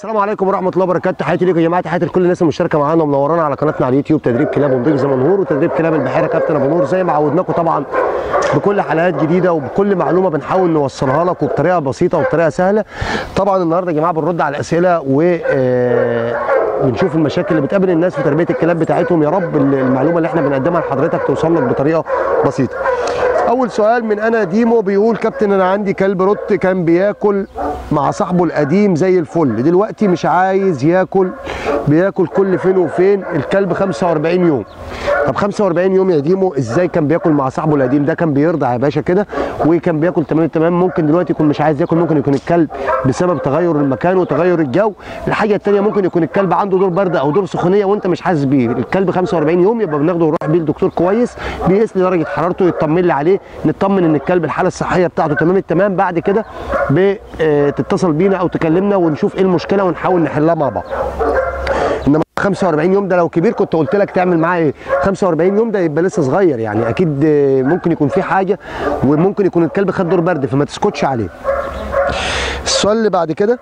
السلام عليكم ورحمه الله وبركاته تحياتي ليكم يا جماعه تحياتي لكل الناس المشتركه معانا ومنورانا على قناتنا على اليوتيوب تدريب كلاب ونضيف زي ما نور وتدريب كلاب البحيره كابتن ابو نور زي ما عودناكم طبعا بكل حلقات جديده وبكل معلومه بنحاول نوصلها لك وبطريقه بسيطه وبطريقه سهله طبعا النهارده يا جماعه بنرد على الاسئله و آه، بنشوف المشاكل اللي بتقابل الناس في تربيه الكلاب بتاعتهم يا رب المعلومه اللي احنا بنقدمها لحضرتك توصل لك بطريقه بسيطه اول سؤال من انا ديمو بيقول كابتن انا عندي كلب روت كان بياكل مع صاحبه القديم زي الفل دلوقتي مش عايز ياكل بياكل كل فين وفين الكلب 45 يوم طب 45 يوم يا ديمو ازاي كان بياكل مع صاحبه القديم ده كان بيرضع يا باشا كده وكان بياكل تمام تمام ممكن دلوقتي يكون مش عايز ياكل ممكن يكون الكلب بسبب تغير المكان وتغير الجو الحاجه الثانيه ممكن يكون الكلب عنده دور برد او دور سخونيه وانت مش حاسس بيه الكلب 45 يوم يبقى بناخده ونروح بيه لدكتور كويس بيقيس لي درجه حرارته يطمن لي عليه نطمن ان الكلب الحاله الصحيه بتاعته تمام التمام بعد كده بتتصل بينا او تكلمنا ونشوف ايه المشكله ونحاول نحلها مع بعض انما 45 يوم ده لو كبير كنت قلت لك تعمل معاه ايه 45 يوم ده يبقى لسه صغير يعني اكيد ممكن يكون في حاجه وممكن يكون الكلب خد دور برد فما تسكتش عليه السؤال اللي بعد كده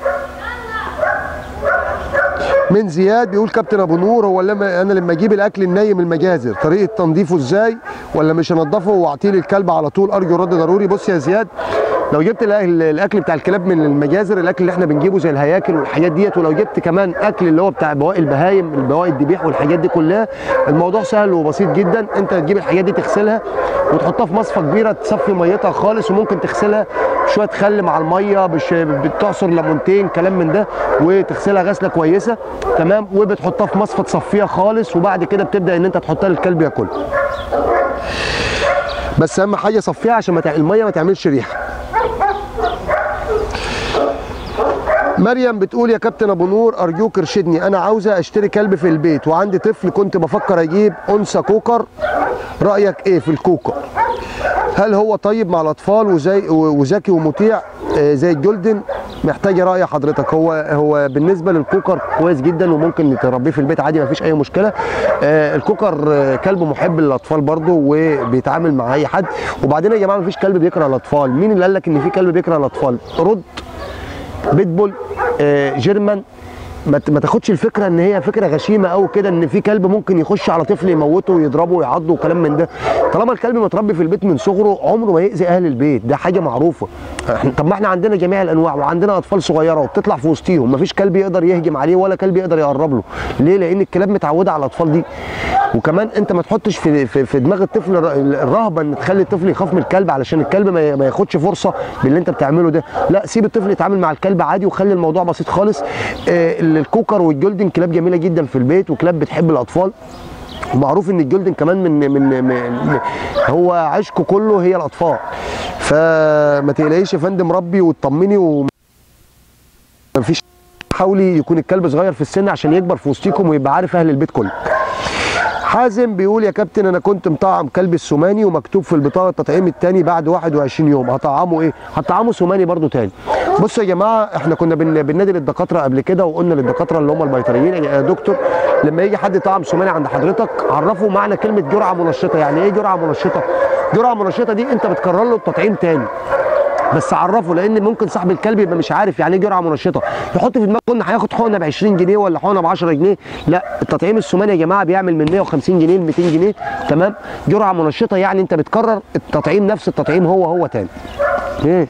من زياد بيقول كابتن ابو نور هو لما انا لما اجيب الاكل النايم المجازر طريقه تنظيفه ازاي ولا مش هنضفه واعطيه للكلب على طول ارجو رد ضروري بص يا زياد لو جبت الأ- الاكل بتاع الكلاب من المجازر الاكل اللي احنا بنجيبه زي الهياكل والحاجات ديت ولو جبت كمان اكل اللي هو بتاع بواقي البهايم البواقي الذبيح والحاجات دي كلها الموضوع سهل وبسيط جدا انت تجيب الحاجات دي تغسلها وتحطها في مصفى كبيره تصفي ميتها خالص وممكن تغسلها شويه خل مع الميه بش بتعصر ليمونتين كلام من ده وتغسلها غسله كويسه تمام وبتحطها في مصفى تصفيها خالص وبعد كده بتبدا ان انت تحطها للكلب ياكلها بس اهم حاجه صفيها عشان ما تع- الميه ما تعملش ريحه مريم بتقول يا كابتن ابو نور ارجوك ارشدني انا عاوزه اشتري كلب في البيت وعندي طفل كنت بفكر اجيب انثى كوكر رايك ايه في الكوكر هل هو طيب مع الاطفال وزي وذكي ومطيع آه، زي الجولدن محتاجه راي حضرتك هو هو بالنسبه للكوكر كويس جدا وممكن تربيه في البيت عادي ما فيش اي مشكله آه، الكوكر آه، كلب محب للاطفال برضه وبيتعامل مع اي حد وبعدين يا جماعه ما فيش كلب بيكره الاطفال مين اللي قال لك ان في كلب بيكره الاطفال رد بيتبول آه، جيرمان ما ت- ما تاخدش الفكره ان هي فكره غشيمه قوي كده ان في كلب ممكن يخش على طفل يموته ويضربه ويعضه وكلام من ده طالما الكلب متربي في البيت من صغره عمره ما يأذي اهل البيت ده حاجه معروفه احنا طب ما احنا عندنا جميع الانواع وعندنا اطفال صغيره وبتطلع في وسطيهم ما فيش كلب يقدر يهجم عليه ولا كلب يقدر يقرب له ليه لان الكلاب متعوده على الاطفال دي وكمان انت ما تحطش في في, في دماغ الطفل الر- الرهبه ان تخلي الطفل يخاف من الكلب علشان الكلب ما ي- ما ياخدش فرصه باللي انت بتعمله ده لا سيب الطفل يتعامل مع الكلب عادي وخلي الموضوع بسيط خالص آه الكوكر والجولدن كلاب جميله جدا في البيت وكلاب بتحب الاطفال ومعروف ان الجولدن كمان من من, من, من هو عشقه كله هي الاطفال فما تقلقيش يا فندم ربي وتطمني ومفيش حاولي يكون الكلب صغير في السن عشان يكبر في وسطيكم ويبقى عارف اهل البيت كله حازم بيقول يا كابتن انا كنت مطعم كلب السوماني ومكتوب في البطاقه التطعيم الثاني بعد 21 يوم هطعمه ايه هطعمه سوماني برضو تاني بصوا يا جماعه احنا كنا بن- بننادي للدكاتره قبل كده وقلنا للدكاتره اللي هم البيطريين يا دكتور لما يجي حد طعم سوماني عند حضرتك عرفه معنى كلمه جرعه منشطه يعني ايه جرعه منشطه جرعه منشطه دي انت بتكرر له التطعيم تاني بس عرفه لان ممكن صاحب الكلب يبقى مش عارف يعني ايه جرعه منشطه يحط في دماغه ان هياخد حقنه ب 20 جنيه ولا حقنه ب 10 جنيه لا التطعيم السوماني يا جماعه بيعمل من 150 جنيه ل 200 جنيه تمام جرعه منشطه يعني انت بتكرر التطعيم نفس التطعيم هو هو تاني ايه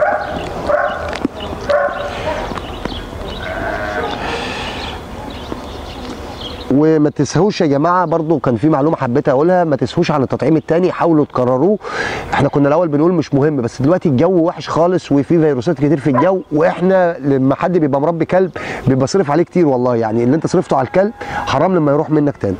وما تسهوش يا جماعه برضو كان في معلومه حبيت اقولها ما تسهوش عن التطعيم الثاني حاولوا تكرروه احنا كنا الاول بنقول مش مهم بس دلوقتي الجو وحش خالص وفي فيروسات كتير في الجو واحنا لما حد بيبقى مربي كلب بيبقى صرف عليه كتير والله يعني اللي انت صرفته على الكلب حرام لما يروح منك تاني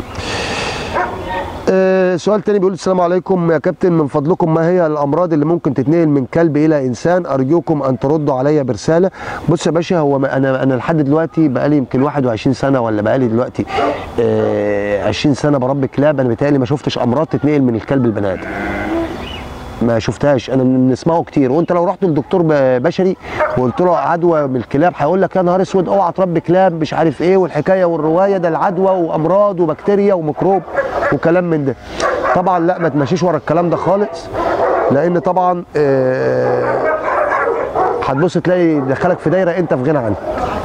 آه، سؤال تاني بيقول السلام عليكم يا كابتن من فضلكم ما هي الامراض اللي ممكن تتنقل من كلب الى انسان ارجوكم ان تردوا عليا برساله بص يا باشا هو ما- انا انا لحد دلوقتي بقالي يمكن 21 سنه ولا بقالي دلوقتي آه 20 سنه بربي كلاب انا بيتهيألي ما شفتش امراض تتنقل من الكلب البني ادم ما شفتهاش انا بنسمعه كتير وانت لو رحت للدكتور ب- بشري وقلت له عدوى من الكلاب هيقول لك يا نهار اسود اوعى تربي كلاب مش عارف ايه والحكايه والروايه ده العدوى وامراض وبكتيريا وميكروب وكلام من ده طبعا لا ما تمشيش ورا الكلام ده خالص لان طبعا آه، هتبص تلاقي دخلك في دايره انت في غنى عنها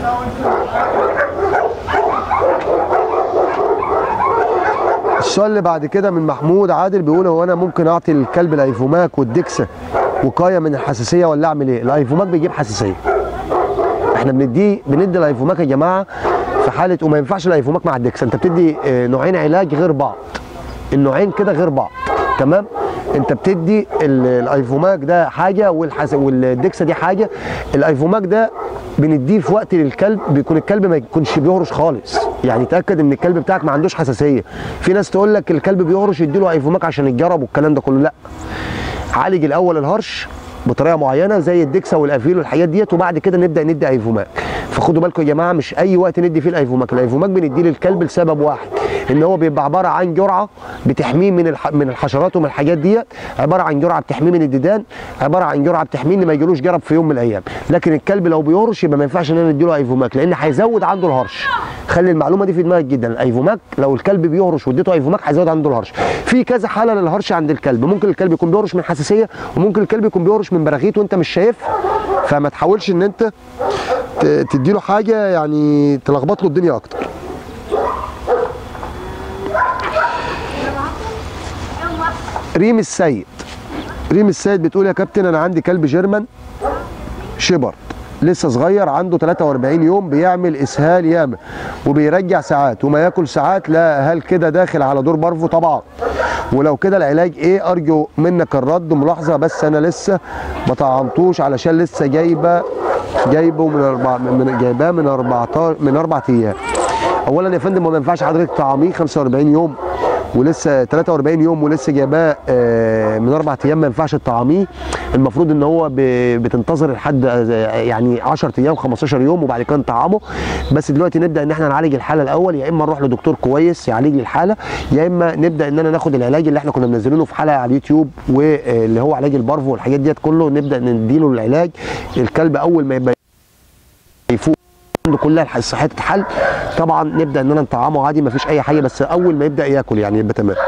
السؤال اللي بعد كده من محمود عادل بيقول هو انا ممكن اعطي الكلب الايفوماك والدكسه وقايه من الحساسيه ولا اعمل ايه؟ الايفوماك بيجيب حساسيه. احنا بنديه بندي الايفوماك يا جماعه في حاله وما ينفعش الايفوماك مع الدكسه انت بتدي آه، نوعين علاج غير بعض. النوعين كده غير بعض تمام؟ انت بتدي ال- الايفوماك ده حاجه والحس... والدكسه دي حاجه الايفوماك ده بنديه في وقت للكلب بيكون الكلب ما يكونش بيهرش خالص يعني تاكد ان الكلب بتاعك ما عندوش حساسيه في ناس تقول لك الكلب بيهرش يديله ايفوماك عشان يتجرب والكلام ده كله لا عالج الاول الهرش بطريقه معينه زي الدكسه والافيل والحاجات ديت وبعد كده نبدا ندي ايفوماك فخدوا بالكم يا جماعه مش اي وقت ندي فيه الايفوماك الايفوماك بنديه للكلب لسبب واحد ان هو بيبقى عباره عن جرعه بتحميه من الح... من الحشرات ومن الحاجات ديت عباره عن جرعه بتحميه من الديدان عباره عن جرعه بتحميه ان ما يجيلوش جرب في يوم من الايام لكن الكلب لو بيهرش يبقى ما ينفعش ان انا نديله ايفوماك لان هيزود عنده الهرش خلي المعلومه دي في دماغك جدا الايفوماك لو الكلب بيهرش واديته ايفوماك هيزود عنده الهرش في كذا حاله للهرش عند الكلب ممكن الكلب يكون بيهرش من حساسيه وممكن الكلب يكون بيهرش من براغيث وانت مش شايف فما تحاولش ان انت ت- تديله حاجه يعني تلخبط له الدنيا اكتر ريم السيد ريم السيد بتقول يا كابتن انا عندي كلب جيرمان شيبرد لسه صغير عنده 43 يوم بيعمل اسهال ياما وبيرجع ساعات وما ياكل ساعات لا هل كده داخل على دور بارفو طبعا ولو كده العلاج ايه ارجو منك الرد ملاحظه بس انا لسه ما طعمتوش علشان لسه جايبه جايبه من اربع من جايباه من 14 من اربع ايام اولا يا فندم ما ينفعش حضرتك طعميه 45 يوم ولسه 43 يوم ولسه جايباه آه، من اربع ايام ما ينفعش تطعميه المفروض ان هو ب- بتنتظر لحد آه، يعني 10 ايام 15 يوم وبعد كده نطعمه بس دلوقتي نبدا ان احنا نعالج الحاله الاول يا اما نروح لدكتور كويس يعالج لي الحاله يا اما نبدا ان انا ناخد العلاج اللي احنا كنا منزلينه في حلقه على اليوتيوب واللي هو علاج البارفو والحاجات ديت كله نبدا نديله العلاج الكلب اول ما يبقى يفوق عنده كلها الح- صحات الحل طبعا نبدا ان انا نطعمه عادي مفيش اي حاجه بس اول ما يبدا ياكل يعني يبقى تمام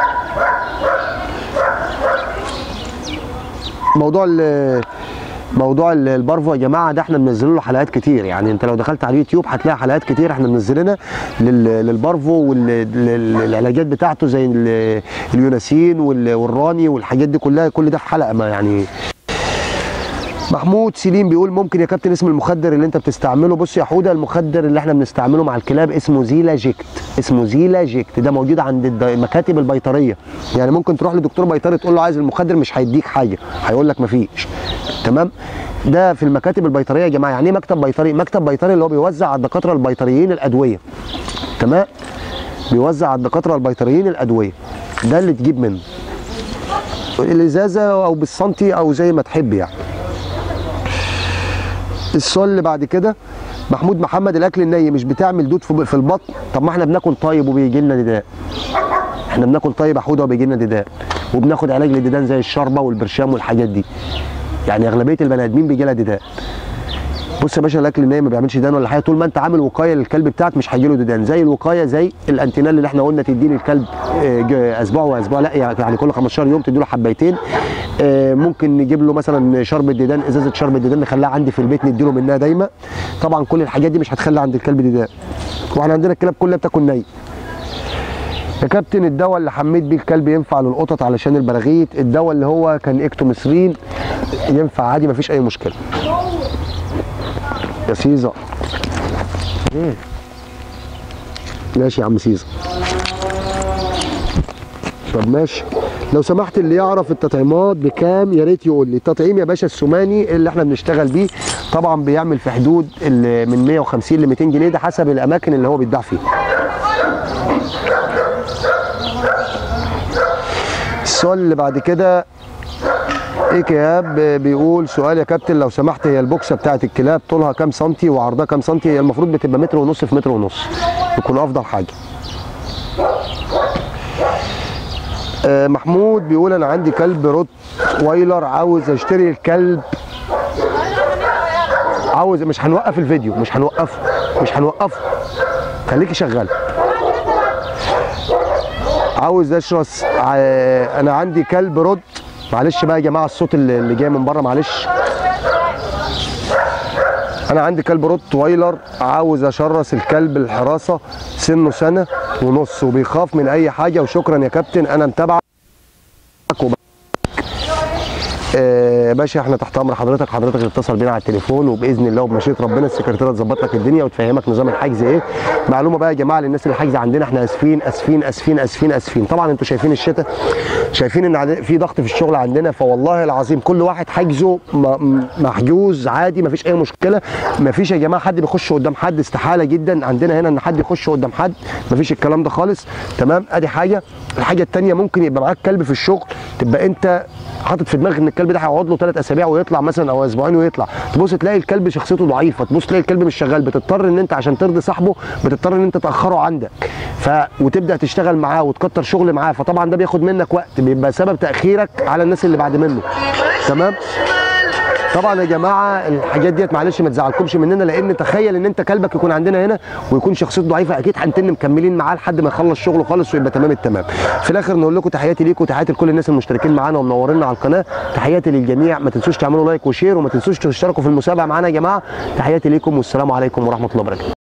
موضوع ال موضوع ال- البارفو يا جماعه ده احنا منزلين له حلقات كتير يعني انت لو دخلت على اليوتيوب هتلاقي حلقات كتير احنا منزلينها لل- للبارفو والعلاجات بتاعته زي ال- اليوناسين وال- والراني والحاجات دي كلها كل ده في حلقه ما يعني محمود سليم بيقول ممكن يا كابتن اسم المخدر اللي انت بتستعمله بص يا حوده المخدر اللي احنا بنستعمله مع الكلاب اسمه زيلا جيكت اسمه زيلا جيكت ده موجود عند الد- المكاتب البيطريه يعني ممكن تروح لدكتور بيطري تقول له عايز المخدر مش هيديك حاجه هيقول لك مفيش تمام ده في المكاتب البيطريه يا جماعه يعني ايه مكتب بيطري مكتب بيطري اللي هو بيوزع على الدكاتره البيطريين الادويه تمام بيوزع على الدكاتره البيطريين الادويه ده اللي تجيب منه الازازه او بالسنتي او زي ما تحب يعني السؤال اللي بعد كده محمود محمد الاكل الني مش بتعمل دود في في البطن طب ما احنا بناكل طيب وبيجي لنا ديدان احنا بناكل طيب يا حوده وبيجي لنا ديدان وبناخد علاج للديدان زي الشربه والبرشام والحاجات دي يعني اغلبيه البني ادمين بيجي لها ديدان بص يا باشا الاكل الناي ما بيعملش ديدان ولا حاجه طول ما انت عامل وقايه للكلب بتاعك مش هيجي له ديدان زي الوقايه زي الانتينال اللي احنا قلنا تديه للكلب آه، ج- اسبوع واسبوع لا يعني كل 15 يوم تدي له حبايتين آه، ممكن نجيب له مثلا شربة ديدان ازازه شربة ديدان نخليها عندي في البيت نديله منها دايما طبعا كل الحاجات دي مش هتخلي عند الكلب ديدان واحنا عندنا الكلاب كلها بتاكل ني يا كابتن الدواء اللي حميت بيه الكلب ينفع للقطط علشان البراغيث الدواء اللي هو كان اكتوميسرين ينفع عادي مفيش اي مشكله يا سيزا ايه ماشي يا عم سيزا طب ماشي لو سمحت اللي يعرف التطعيمات بكام يا ريت يقول لي التطعيم يا باشا السوماني اللي احنا بنشتغل بيه طبعا بيعمل في حدود ال- من 150 ل 200 جنيه ده حسب الاماكن اللي هو بيتباع فيها السؤال اللي بعد كده ايه كياب بيقول سؤال يا كابتن لو سمحت هي البوكسه بتاعت الكلاب طولها كام سنتي وعرضها كام سنتي هي المفروض بتبقى متر ونص في متر ونص يكون افضل حاجه آه، محمود بيقول انا عندي كلب روت وايلر عاوز اشتري الكلب عاوز مش هنوقف الفيديو مش هنوقفه مش هنوقفه خليكي شغال عاوز اشرس ع- انا عندي كلب رد معلش بقى يا جماعه الصوت اللي اللي جاي من بره معلش انا عندي كلب روت وايلر عاوز اشرس الكلب الحراسه سنه سنه ونص وبيخاف من اي حاجه وشكرا يا كابتن انا متابعك وب... آه باشا احنا تحت امر حضرتك حضرتك تتصل بينا على التليفون وباذن الله وبمشيئه ربنا السكرتيره تظبط لك الدنيا وتفهمك نظام الحجز ايه معلومه بقى يا جماعه للناس اللي حاجزه عندنا احنا اسفين اسفين اسفين اسفين اسفين طبعا انتوا شايفين الشتاء شايفين ان عند- في ضغط في الشغل عندنا فوالله العظيم كل واحد حجزه م- م- محجوز عادي مفيش اي مشكله مفيش يا جماعه حد بيخش قدام حد استحاله جدا عندنا هنا ان حد يخش قدام حد مفيش الكلام ده خالص تمام ادي حاجه الحاجه الثانيه ممكن يبقى معاك كلب في الشغل تبقى انت حاطط في دماغك ان الكلب ده هيقعد له ثلاث اسابيع ويطلع مثلا او اسبوعين ويطلع تبص تلاقي الكلب شخصيته ضعيفه تبص تلاقي الكلب مش شغال بتضطر ان انت عشان ترضي صاحبه بتضطر ان انت تاخره عندك ف وتبدا تشتغل معاه وتكتر شغل معاه فطبعا ده بياخد منك وقت بيبقى سبب تاخيرك على الناس اللي بعد منه تمام طبعا يا جماعه الحاجات ديت معلش ما تزعلكمش مننا لان تخيل ان انت كلبك يكون عندنا هنا ويكون شخصيته ضعيفه اكيد هنتن مكملين معاه لحد ما يخلص شغله خالص ويبقى تمام التمام في الاخر نقول لكم تحياتي ليكم وتحياتي لكل الناس المشتركين معانا ومنورينا على القناه تحياتي للجميع ما تنسوش تعملوا لايك وشير وما تنسوش تشتركوا في المسابقه معانا يا جماعه تحياتي ليكم والسلام عليكم ورحمه الله وبركاته